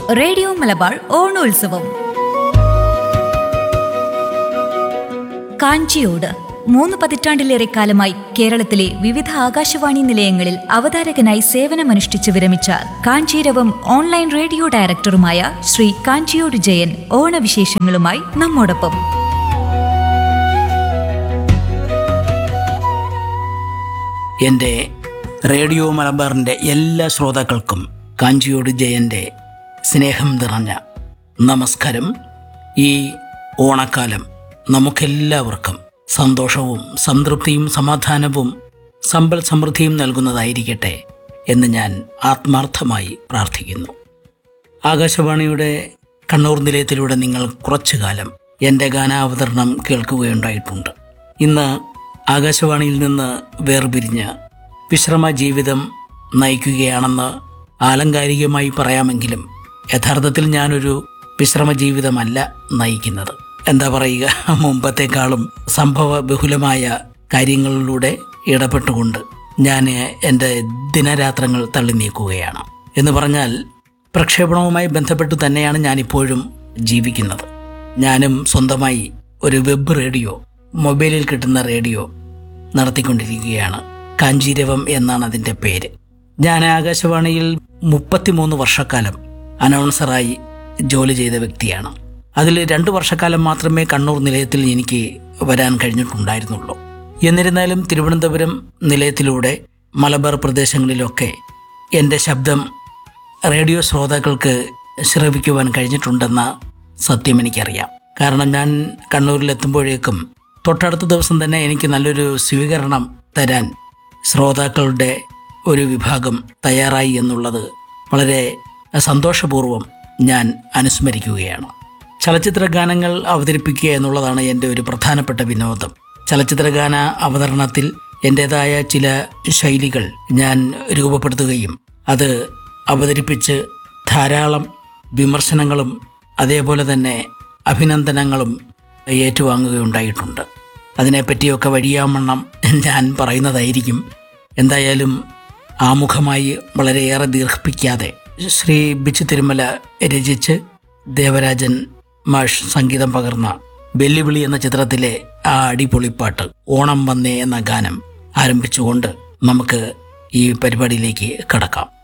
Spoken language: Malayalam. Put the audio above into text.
റേഡിയോ മലബാർ ഓണോത്സവം കാഞ്ചിയോട് മൂന്ന് പതിറ്റാണ്ടിലേറെ കാലമായി കേരളത്തിലെ വിവിധ ആകാശവാണി നിലയങ്ങളിൽ അവതാരകനായി സേവനമനുഷ്ഠിച്ചു വിരമിച്ച കാഞ്ചീരവം ഓൺലൈൻ റേഡിയോ ഡയറക്ടറുമായ ശ്രീ കാഞ്ചിയോട് ജയൻ ഓണവിശേഷങ്ങളുമായി നമ്മോടൊപ്പം എൻ്റെ റേഡിയോ മലബാറിൻ്റെ എല്ലാ ശ്രോതാക്കൾക്കും കാഞ്ചിയോട് ജയൻ്റെ സ്നേഹം നിറഞ്ഞ നമസ്കാരം ഈ ഓണക്കാലം നമുക്കെല്ലാവർക്കും സന്തോഷവും സംതൃപ്തിയും സമാധാനവും സമ്പൽ സമൃദ്ധിയും നൽകുന്നതായിരിക്കട്ടെ എന്ന് ഞാൻ ആത്മാർത്ഥമായി പ്രാർത്ഥിക്കുന്നു ആകാശവാണിയുടെ കണ്ണൂർ നിലയത്തിലൂടെ നിങ്ങൾ കുറച്ചു കാലം എൻ്റെ ഗാനാവതരണം കേൾക്കുകയുണ്ടായിട്ടുണ്ട് ഇന്ന് ആകാശവാണിയിൽ നിന്ന് വേർപിരിഞ്ഞ് വിശ്രമ ജീവിതം നയിക്കുകയാണെന്ന് ആലങ്കാരികമായി പറയാമെങ്കിലും യഥാർത്ഥത്തിൽ ഞാനൊരു വിശ്രമ ജീവിതമല്ല നയിക്കുന്നത് എന്താ പറയുക മുമ്പത്തെക്കാളും സംഭവ ബഹുലമായ കാര്യങ്ങളിലൂടെ ഇടപെട്ടുകൊണ്ട് ഞാൻ എൻ്റെ ദിനരാത്രങ്ങൾ തള്ളി നീക്കുകയാണ് എന്ന് പറഞ്ഞാൽ പ്രക്ഷേപണവുമായി ബന്ധപ്പെട്ട് തന്നെയാണ് ഞാനിപ്പോഴും ജീവിക്കുന്നത് ഞാനും സ്വന്തമായി ഒരു വെബ് റേഡിയോ മൊബൈലിൽ കിട്ടുന്ന റേഡിയോ നടത്തിക്കൊണ്ടിരിക്കുകയാണ് കാഞ്ചീരവം എന്നാണ് അതിൻ്റെ പേര് ഞാൻ ആകാശവാണിയിൽ മുപ്പത്തിമൂന്ന് വർഷക്കാലം അനൗൺസറായി ജോലി ചെയ്ത വ്യക്തിയാണ് അതിൽ രണ്ട് വർഷക്കാലം മാത്രമേ കണ്ണൂർ നിലയത്തിൽ എനിക്ക് വരാൻ കഴിഞ്ഞിട്ടുണ്ടായിരുന്നുള്ളൂ എന്നിരുന്നാലും തിരുവനന്തപുരം നിലയത്തിലൂടെ മലബാർ പ്രദേശങ്ങളിലൊക്കെ എൻ്റെ ശബ്ദം റേഡിയോ ശ്രോതാക്കൾക്ക് ശ്രവിക്കുവാൻ കഴിഞ്ഞിട്ടുണ്ടെന്ന സത്യം എനിക്കറിയാം കാരണം ഞാൻ കണ്ണൂരിലെത്തുമ്പോഴേക്കും തൊട്ടടുത്ത ദിവസം തന്നെ എനിക്ക് നല്ലൊരു സ്വീകരണം തരാൻ ശ്രോതാക്കളുടെ ഒരു വിഭാഗം തയ്യാറായി എന്നുള്ളത് വളരെ സന്തോഷപൂർവ്വം ഞാൻ അനുസ്മരിക്കുകയാണ് ചലച്ചിത്ര ഗാനങ്ങൾ അവതരിപ്പിക്കുക എന്നുള്ളതാണ് എൻ്റെ ഒരു പ്രധാനപ്പെട്ട വിനോദം ചലച്ചിത്രഗാന അവതരണത്തിൽ എൻ്റെതായ ചില ശൈലികൾ ഞാൻ രൂപപ്പെടുത്തുകയും അത് അവതരിപ്പിച്ച് ധാരാളം വിമർശനങ്ങളും അതേപോലെ തന്നെ അഭിനന്ദനങ്ങളും ഏറ്റുവാങ്ങുകയുണ്ടായിട്ടുണ്ട് അതിനെപ്പറ്റിയൊക്കെ വഴിയാമണ്ണം ഞാൻ പറയുന്നതായിരിക്കും എന്തായാലും ആമുഖമായി വളരെയേറെ ദീർഘിപ്പിക്കാതെ ശ്രീ ബിച്ചു തിരുമല രചിച്ച് ദേവരാജൻ മാഷ് സംഗീതം പകർന്ന വെല്ലുവിളി എന്ന ചിത്രത്തിലെ ആ അടിപൊളിപ്പാട്ട് ഓണം വന്നേ എന്ന ഗാനം ആരംഭിച്ചുകൊണ്ട് നമുക്ക് ഈ പരിപാടിയിലേക്ക് കടക്കാം